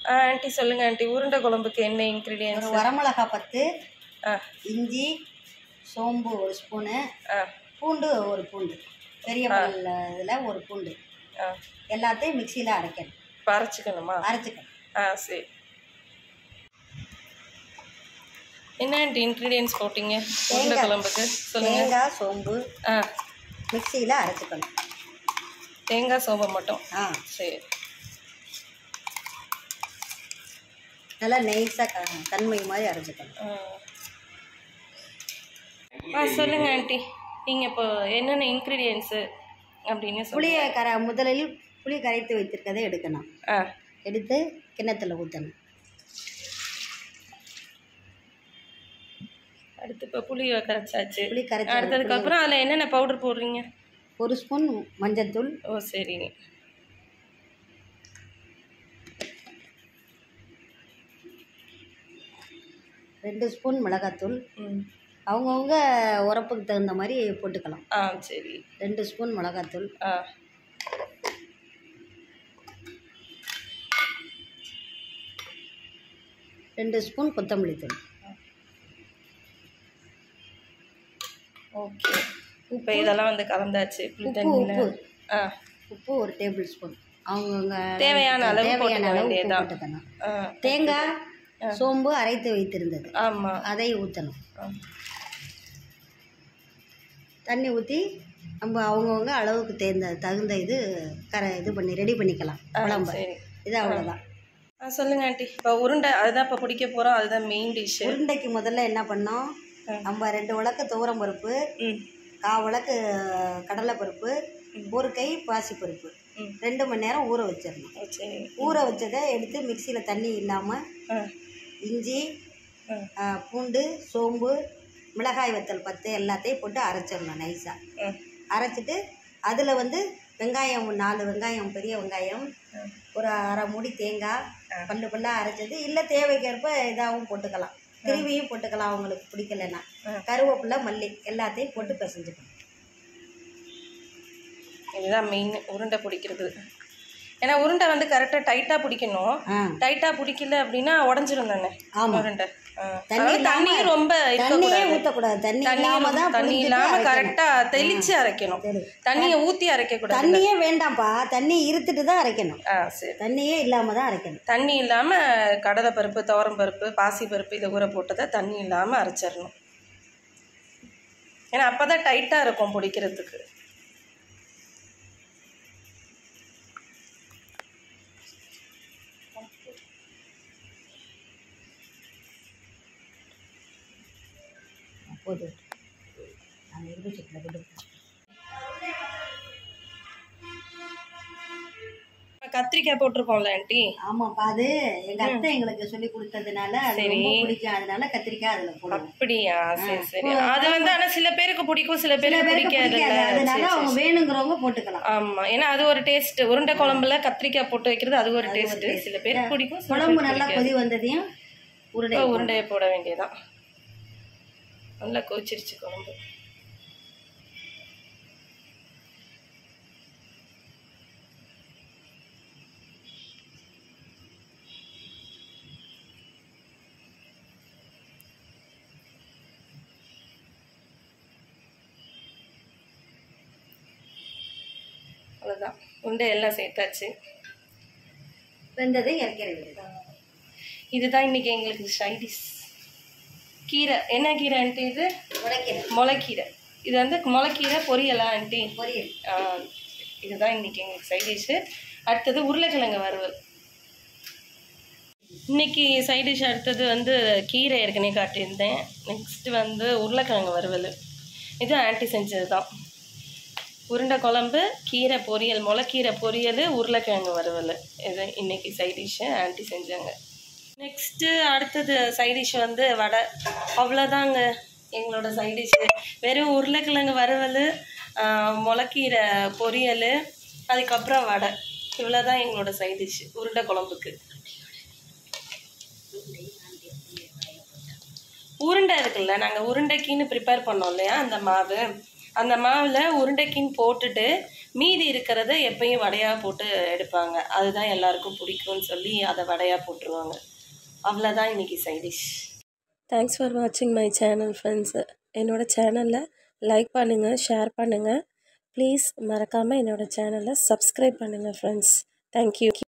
ஆ aunty சொல்லுங்க aunty உருண்டை குழம்புக்கு என்ன ஒரு இன்க்ரீடியன்ஸ் வரமிளகா பத்து ஆ இஞ்சி சோம்பு ஒரு ஸ்பூனு ஆ பூண்டு ஒரு பூண்டு பெரிய பல்ல இதில் ஒரு பூண்டு ஆ எல்லாத்தையும் மிக்சியில் அரைக்கணும் இப்போ அரைச்சிக்கணுமா அரைச்சிக்கணும் ஆ சரி என்ன ஆண்டி இன்க்ரீடியன்ஸ் போட்டீங்க உருண்டை குழம்புக்கு சொல்லுங்க தேங்காய் சோம்பு ஆ மிக்சியில் அரைச்சிக்கணும் தேங்காய் சோம்பு மட்டும் ஆ சரி நல்லா நெய்ஸாக க தன்மை மாதிரி அரைச்சிக்கணும் ஆ. ஆ சொல்லுங்க ஆண்டி நீங்கள் இப்போ என்னென்ன இன்க்ரீடியன்ஸு அப்படின்னு சொல்லி புளியை கர முதலில் புளி கரைத்து வைத்திருக்கதை எடுக்கணும் ஆ எடுத்து கிண்ணத்தில் ஊற்றணும் அடுத்து இப்போ புளி கரைச்சாச்சு புளி கரைச்சி அடுத்ததுக்கப்புறம் அதில் என்னென்ன பவுடர் போடுறீங்க ஒரு ஸ்பூன் மஞ்சள்தூள் ஓ சரி ரெண்டு ஸ்பூன் மிளகாத்தூள் ம் அவங்கவுங்க உரப்புக்கு தகுந்த மாதிரி போட்டுக்கலாம் ஆ சரி ரெண்டு ஸ்பூன் மிளகாத்தூள் ஆ ரெண்டு ஸ்பூன் கொத்தமல்லி தூள் ஓகே இப்போ இதெல்லாம் வந்து கலந்தாச்சு புளி உப்பு தண்ணியில் உப்பு ஆ உப்பு ஒரு டேபிள் ஸ்பூன் அவங்கவுங்க தேவையான அளவு தேவையான போட்டுக்க அளவு உப்பு வேண்டியதுதான். போட்டுக்கணும் ஆ தேங்காய் சோம்பு அரைத்து வைத்திருந்தது ஆமாம் அதை ஊற்றணும் தண்ணி ஊற்றி நம்ம அவங்கவுங்க அளவுக்கு தேர்ந்த தகுந்த இது கர இது பண்ணி ரெடி பண்ணிக்கலாம் குழம்பு சரி இது அவ்வளோதான் ஆ சொல்லுங்க ஆண்டி இப்போ உருண்டை அதுதான் இப்போ பிடிக்க போகிறோம் அதுதான் மெயின் டிஷ்ஷு உருண்டைக்கு முதல்ல என்ன பண்ணோம் நம்ம ரெண்டு உலக்கு துவரம் பருப்பு ம் கால் உலக்கு கடலைப்பருப்பு ஒரு கை பாசிப்பருப்பு ம். ரெண்டு மணி நேரம் ஊற வச்சிடணும் ஓ, சரி ஊற வச்சதை எடுத்து மிக்சியில் தண்ணி இல்லாமல் ஆ இஞ்சி ஆ. ஆ, பூண்டு சோம்பு மிளகாய் வத்தல் பத்து எல்லாத்தையும் போட்டு அரைச்சிடணும் நைஸாக ம் அரைச்சிட்டு அதில் வந்து வெங்காயம் நாலு வெங்காயம் பெரிய வெங்காயம் ஒரு அரை மூடி தேங்காய் பல்லு பல்லாக அரைச்சது இல்லை தேவைக்கேற்ப இதாகவும் போட்டுக்கலாம் திருவியும் போட்டுக்கலாம் அவங்களுக்கு பிடிக்கலன்னா கருவேப்பிலை மல்லி எல்லாத்தையும் போட்டு பிசைஞ்சுக்கணும் இதுதான் மெயின் உருண்டை பிடிக்கிறது ஏன்னா உருண்டை வந்து கரெக்டாக டைட்டாக பிடிக்கணும் ஆ டைட்டாக பிடிக்கல அப்படின்னா உடஞ்சிரும் தானே ஆமாம் உருண்டை ஆ. தண்ணி அதாவது தண்ணி இல்லாம- ரொம்ப தண்ணியே இருக்கக்கூடாது ஊற்றக்கூடாது தண்ணி தண்ணி இல்லாம தான் தண்ணி புழிஞ்சிட்டு இல்லாம அரைக்கணும். கரெக்டாக தெளிச்சு அரைக்கணும் சரி. தண்ணியை ஊற்றி அரைக்கக்கூடாது தண்ணியே வேண்டாம்ப்பா தண்ணி இருத்துட்டு தான் அரைக்கணும் ஆ சரி தண்ணியே இல்லாமல் தான் அரைக்கணும் தண்ணி இல்லாமல் கடலை பருப்பு துவரம் பருப்பு பாசி பருப்பு இதை ஊற போட்டதை தண்ணி இல்லாமல் அரைச்சிடணும் ஏன்னா அப்போ தான் டைட்டாக இருக்கும் பிடிக்கிறதுக்கு போதும் நாங்கள் இரும்பு சட்டில் கொடுப்போம் கத்திரிக்காய் போட்டிருக்கோம்ல ஆண்டி ஆமாப்பா அது எங்க அத்தை எங்களுக்கு சொல்லி கொடுத்ததுனால அது ரொம்ப பிடிக்கும் அதனால கத்திரிக்காய் அதுல போடுவோம் அப்படியா சரி சரி அது வந்து ஆனால் சில பேருக்கு பிடிக்கும் சில பேருக்கு பேருக்கு பிடிக்காது பிடிக்காது அதனால அவங்க வேணுங்கிறவங்க போட்டுக்கலாம் ஆமா ஏன்னா அது ஒரு டேஸ்ட் உருண்டை குழம்புல கத்திரிக்காய் போட்டு வைக்கிறது அது ஒரு டேஸ்ட் சில பேருக்கு பிடிக்கும் சில குழம்பு பேருக்கு நல்லா கொதி வந்ததையும் உருண்டை இப்போ உருண்டையை போட வேண்டியதான் நல்லா கொதிச்சிருச்சு குழம்பு அவ்வளோதான் உருண்டை எல்லாம் சேர்த்தாச்சு வெந்ததை இறக்கிற வேண்டியது இதுதான் இன்னைக்கு எங்களுக்கு சைடிஷ் கீரை என்ன கீரை ஆண்டி இது உடைக்கிறேன் முளைக்கீரை இது வந்து முளைக்கீரை பொரியலா ஆண்டி பொரியல் ஆ, இதுதான் இன்னைக்கு எங்களுக்கு சைட் டிஷ்ஷு அடுத்தது உருளைக்கிழங்கு வறுவல் இன்னைக்கு சைட் டிஷ் அடுத்தது வந்து கீரை ஏற்கனவே காட்டியிருந்தேன் நெக்ஸ்ட் வந்து உருளைக்கிழங்கு வறுவல் இது ஆன்ட்டி செஞ்சது தான் உருண்டை குழம்பு கீரை பொரியல் முளைக்கீரை பொரியல் உருளைக்கிழங்கு வறுவல் இது இன்னைக்கு சைட் டிஷ்ஷு ஆன்ட்டி செஞ்சாங்க நெக்ஸ்ட்டு அடுத்தது சைட் டிஷ் வந்து வடை அவ்வளோதாங்க எங்களோட சைட் டிஷ்ஷு வெறும் உருளைக்கிழங்கு வறுவல் முளைக்கீரை பொரியல் அதுக்கப்புறம் வடை இவ்வளோதான் எங்களோட சைட் டிஷ் உருண்டை குழம்புக்கு உருண்டை இருக்குல்ல நாங்கள் உருண்டைக்கின்னு ப்ரிப்பேர் பண்ணோம் இல்லையா அந்த மாவு அந்த மாவில் உருண்டைக்கின்னு போட்டுட்டு மீதி இருக்கிறத எப்பயும் வடையாக போட்டு எடுப்பாங்க அதுதான் எல்லாருக்கும் பிடிக்கும்னு சொல்லி அதை வடையாக போட்டுருவாங்க அவ்வளோதான் இன்னைக்கு சைடிஷ் தேங்க்ஸ் ஃபார் வாட்சிங் மை சேனல் ஃப்ரெண்ட்ஸ் என்னோடய சேனலில் லைக் பண்ணுங்கள் ஷேர் பண்ணுங்கள் ப்ளீஸ் மறக்காமல் என்னோடய சேனலை சப்ஸ்கிரைப் பண்ணுங்கள் ஃப்ரெண்ட்ஸ் தேங்க்யூ